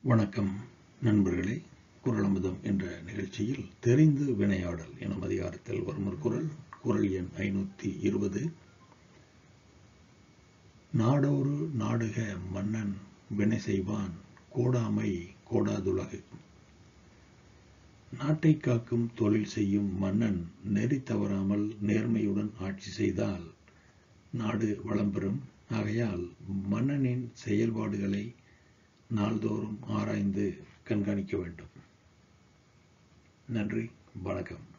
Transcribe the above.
வணக்கம் நண்பர்களே குரலமுதம் என்ற நிகழ்ச்சியில் தெரிந்து வினையாடல் எனும் அதிகாரத்தில் வரும் ஒரு குரல் குரல் எண் ஐநூற்றி இருபது நாடோறு நாடுக மன்னன் வினை செய்வான் கோடாமை கோடாதுலகு நாட்டை காக்கும் தொழில் செய்யும் மன்னன் நெறி தவறாமல் நேர்மையுடன் ஆட்சி செய்தால் நாடு வளம் பெறும் ஆகையால் மன்னனின் செயல்பாடுகளை நாள்தோறும் ஆராய்ந்து கண்காணிக்க வேண்டும் நன்றி வணக்கம்